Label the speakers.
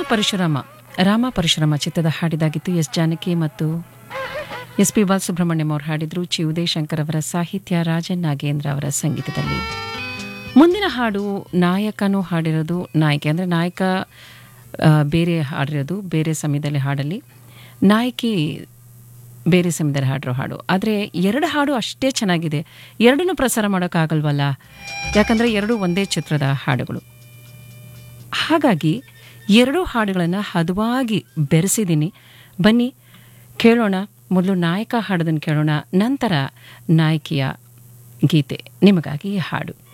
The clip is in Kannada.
Speaker 1: ಪರಶುರಾಮ ರಾಮ ಪರಶುರಾಮ ಚಿತ್ರದ ಹಾಡಿದಾಗಿತ್ತು ಎಸ್ ಜಾನಕಿ ಮತ್ತು ಎಸ್ ಪಿ ಬಾಲಸುಬ್ರಹ್ಮಣ್ಯಂ ಅವರು ಹಾಡಿದ್ರು ಚಿ ಉದಯಶಂಕರ್ ಅವರ ಸಾಹಿತ್ಯ ರಾಜನ್ ನಾಗೇಂದ್ರ ಅವರ ಸಂಗೀತದಲ್ಲಿ ಮುಂದಿನ ಹಾಡು ನಾಯಕನೂ ಹಾಡಿರೋದು ನಾಯಕಿ ಅಂದರೆ ನಾಯಕ ಆ, ಬೇರೆ ಹಾಡಿರೋದು ಬೇರೆ ಸಮಯದಲ್ಲಿ ಹಾಡಲ್ಲಿ ನಾಯಕಿ ಬೇರೆ ಸಮಯದಲ್ಲಿ ಹಾಡಿರೋ ಹಾಡು ಆದರೆ ಎರಡು ಹಾಡು ಅಷ್ಟೇ ಚೆನ್ನಾಗಿದೆ ಎರಡನ್ನೂ ಪ್ರಸಾರ ಮಾಡೋಕ್ಕಾಗಲ್ವಲ್ಲ ಯಾಕಂದರೆ ಎರಡೂ ಒಂದೇ ಚಿತ್ರದ ಹಾಡುಗಳು ಹಾಗಾಗಿ ಎರಡೂ ಹಾಡುಗಳನ್ನು ಹದವಾಗಿ ಬೆರೆಸಿದ್ದೀನಿ ಬನ್ನಿ ಕೇಳೋಣ ಮೊದಲು ನಾಯಕ ಹಾಡೋದನ್ನು ಕೇಳೋಣ ನಂತರ ನಾಯಕಿಯ ಗೀತೆ ನಿಮಗಾಗಿ ಈ ಹಾಡು